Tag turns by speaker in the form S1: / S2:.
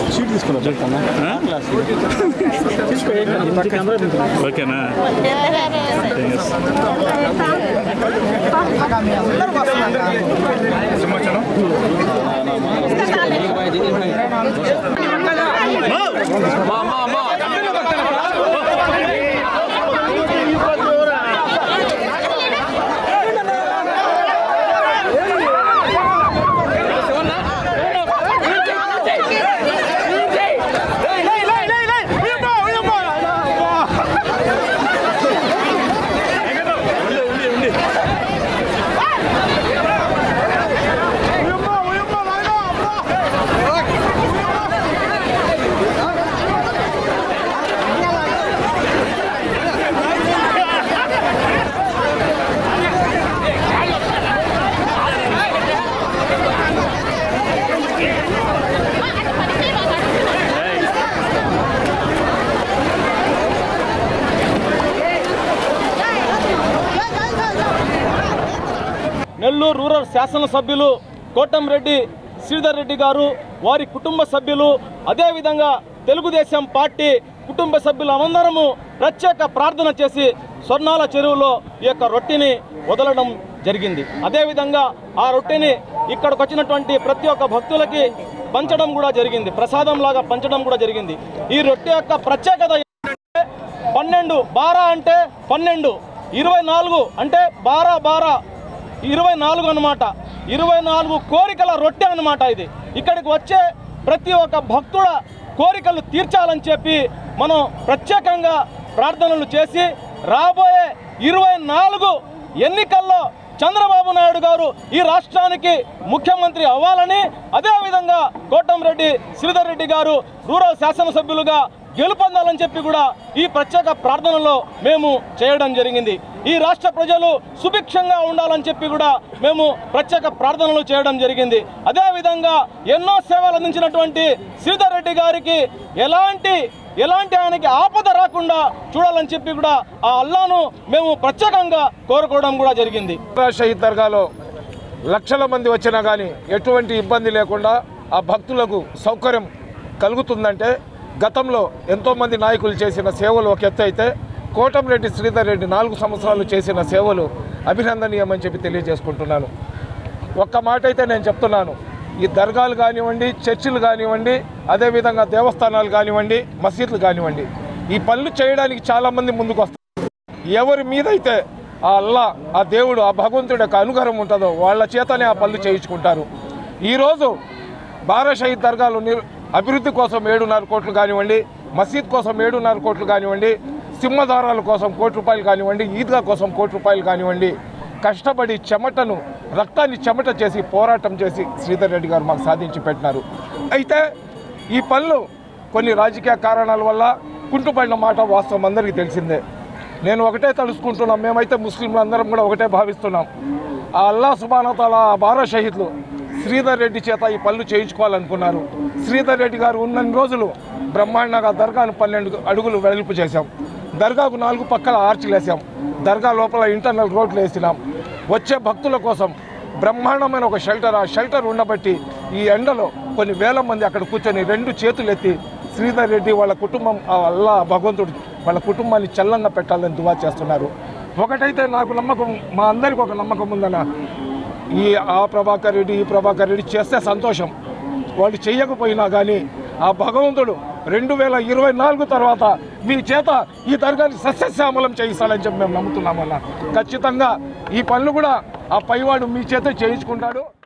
S1: sheet తీసుకున్నా చెప్తాను
S2: ఓకేనా
S3: నెల్లూరు రూరల్ శాసనసభ్యులు కోటంరెడ్డి శ్రీధర్ రెడ్డి గారు వారి కుటుంబ సభ్యులు అదేవిధంగా తెలుగుదేశం పార్టీ కుటుంబ సభ్యులందరము ప్రత్యేక ప్రార్థన చేసి స్వర్ణాల చెరువులో ఈ యొక్క రొట్టెని వదలడం జరిగింది అదేవిధంగా ఆ రొట్టెని ఇక్కడికి వచ్చినటువంటి ప్రతి ఒక్క భక్తులకి పంచడం కూడా జరిగింది ప్రసాదం లాగా పంచడం కూడా జరిగింది ఈ రొట్టె యొక్క ప్రత్యేకత ఏంటంటే పన్నెండు బారా అంటే పన్నెండు ఇరవై నాలుగు అంటే బారా బారా ఇరవై నాలుగు అనమాట ఇరవై నాలుగు కోరికల రొట్టె అనమాట ఇది ఇక్కడికి వచ్చే ప్రతి ఒక్క భక్తుడ కోరికలు తీర్చాలని చెప్పి మనం ప్రత్యేకంగా ప్రార్థనలు చేసి రాబోయే ఇరవై నాలుగు ఎన్నికల్లో చంద్రబాబు నాయుడు గారు ఈ రాష్ట్రానికి ముఖ్యమంత్రి అవ్వాలని అదేవిధంగా కోటంరెడ్డి శ్రీధర్ రెడ్డి గారు రూరల్ శాసనసభ్యులుగా గెలుపొందాలని చెప్పి కూడా ఈ ప్రత్యేక ప్రార్థనలో మేము చేయడం జరిగింది ఈ రాష్ట్ర ప్రజలు సుభిక్షంగా ఉండాలని చెప్పి కూడా మేము ప్రత్యేక ప్రార్థనలు చేయడం జరిగింది అదేవిధంగా ఎన్నో సేవలు అందించినటువంటి శ్రీధర్ రెడ్డి గారికి ఎలాంటి ఎలాంటి ఆయనకి ఆపద రాకుండా చూడాలని చెప్పి కూడా ఆ అల్లాను మేము ప్రత్యేకంగా కోరుకోవడం కూడా జరిగింది
S4: షహీద్ దర్గాలో లక్షల మంది వచ్చినా కానీ ఎటువంటి ఇబ్బంది లేకుండా ఆ భక్తులకు సౌకర్యం కలుగుతుందంటే గతంలో ఎంతోమంది నాయకులు చేసిన సేవలు ఒక ఎత్తు అయితే కోటంరెడ్డి శ్రీధర్ రెడ్డి నాలుగు సంవత్సరాలు చేసిన సేవలు అభినందనీయమని చెప్పి తెలియజేసుకుంటున్నాను ఒక్క మాట అయితే నేను చెప్తున్నాను ఈ దర్గాలు కానివ్వండి చర్చిలు కానివ్వండి అదేవిధంగా దేవస్థానాలు కానివ్వండి మసీదులు కానివ్వండి ఈ పనులు చేయడానికి చాలామంది ముందుకు వస్తారు ఎవరి మీదైతే ఆ అల్లా ఆ దేవుడు ఆ భగవంతుడి యొక్క అనుగ్రహం ఉంటుందో వాళ్ళ చేతనే ఆ పనులు చేయించుకుంటారు ఈరోజు బారా షహీద్ దర్గాలు నిర్ అభివృద్ధి కోసం ఏడున్నర కోట్లు కానివ్వండి మసీద్ కోసం ఏడున్నర కోట్లు కానివ్వండి సింహదారాల కోసం కోటి రూపాయలు కానివ్వండి ఈద్గా కోసం కోటి రూపాయలు కానివ్వండి కష్టపడి చెమటను రక్తాన్ని చెమట చేసి పోరాటం చేసి శ్రీధర్ రెడ్డి గారు మాకు సాధించి పెట్టినారు అయితే ఈ పనులు కొన్ని రాజకీయ కారణాల వల్ల కుంటుపడిన మాట వాస్తవం అందరికీ తెలిసిందే నేను ఒకటే తలుసుకుంటున్నాం మేమైతే ముస్లింలు అందరం కూడా ఒకటే భావిస్తున్నాం ఆ అల్లా సుబానతాల ఆ బారా షహీద్లు శ్రీధర్ రెడ్డి చేత ఈ పనులు చేయించుకోవాలనుకున్నారు శ్రీధర్ రెడ్డి గారు ఉన్నన్ని రోజులు బ్రహ్మాండంగా దర్గాను పన్నెండు అడుగులు వెడల్పు చేశాం దర్గాకు నాలుగు పక్కల ఆర్చిలు వేసాం దర్గా లోపల ఇంటర్నల్ రోడ్లు వేసినాం వచ్చే భక్తుల కోసం బ్రహ్మాండమైన ఒక షెల్టర్ ఆ షెల్టర్ ఉండబట్టి ఈ ఎండలో కొన్ని వేల మంది అక్కడ కూర్చొని రెండు చేతులు ఎత్తి శ్రీధర్ రెడ్డి వాళ్ళ కుటుంబం ఆ అల్లా భగవంతుడు వాళ్ళ కుటుంబాన్ని చల్లంగా పెట్టాలని దువా చేస్తున్నారు ఒకటైతే నాకు నమ్మకం మా అందరికి ఒక నమ్మకం ఉందన్న ఈ ఆ ప్రభాకర్ రెడ్డి ఈ ప్రభాకర్ రెడ్డి చేస్తే సంతోషం వాళ్ళు చెయ్యకపోయినా కానీ ఆ భగవంతుడు రెండు వేల ఇరవై నాలుగు తర్వాత మీ చేత ఈ దర్గాని సస్యశ్యామలం చేయిస్తాడని చెప్పి మేము నమ్ముతున్నామన్న ఖచ్చితంగా ఈ పనులు కూడా ఆ పైవాడు మీ చేత చేయించుకుంటాడు